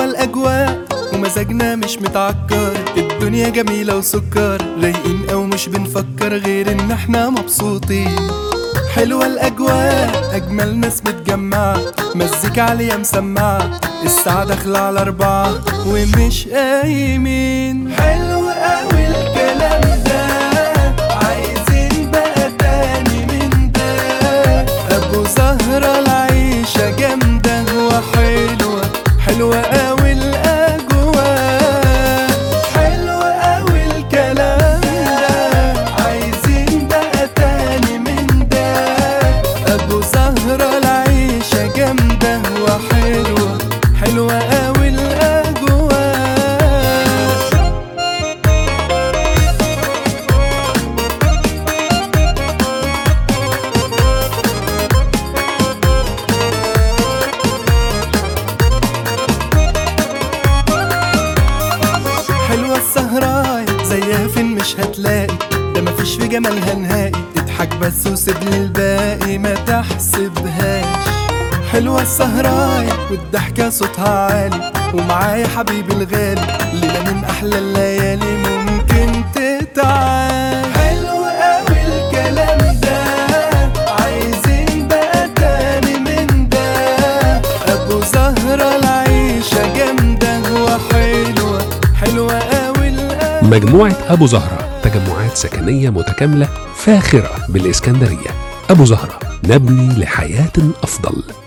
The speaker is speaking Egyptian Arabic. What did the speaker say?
الأجواء ومزاجنا مش متعكر الدنيا جميلة وسكر رايقين أو مش بنفكر غير إن احنا مبسوطين حلوة الأجواء أجمل ناس متجمعة مزيكا عالية مسمعة الساعة داخلة على أربعة ومش قايمين حلو أوي الكلام ده عايزين بقى تاني من ده أبو زهرة العيشة جامدة وحلوة حلوة أوي الأجواء حلوة أوي الكلام ده عايزين بقى تاني من ده أبو زهرة العيشة جامدة وحلوة حلوة أوي الأجواء حلوة السهراية زيها فين مش هتلاقي ده مفيش في جمالها نهائي اضحك بس وسيب لي الباقي ما تحسبهاش حلوة السهراية والضحكة صوتها عالي ومعايا حبيبي الغالي ليلة من أحلى الليالي ممكن تتعال حلو قوي الكلام ده عايزين بقى تاني من ده أبو زهرة العيشة جامدة وحلوة حلوة قوي القلب مجموعة أبو زهرة تجمعات سكنية متكاملة فاخرة بالإسكندرية أبو زهرة نبني لحياة أفضل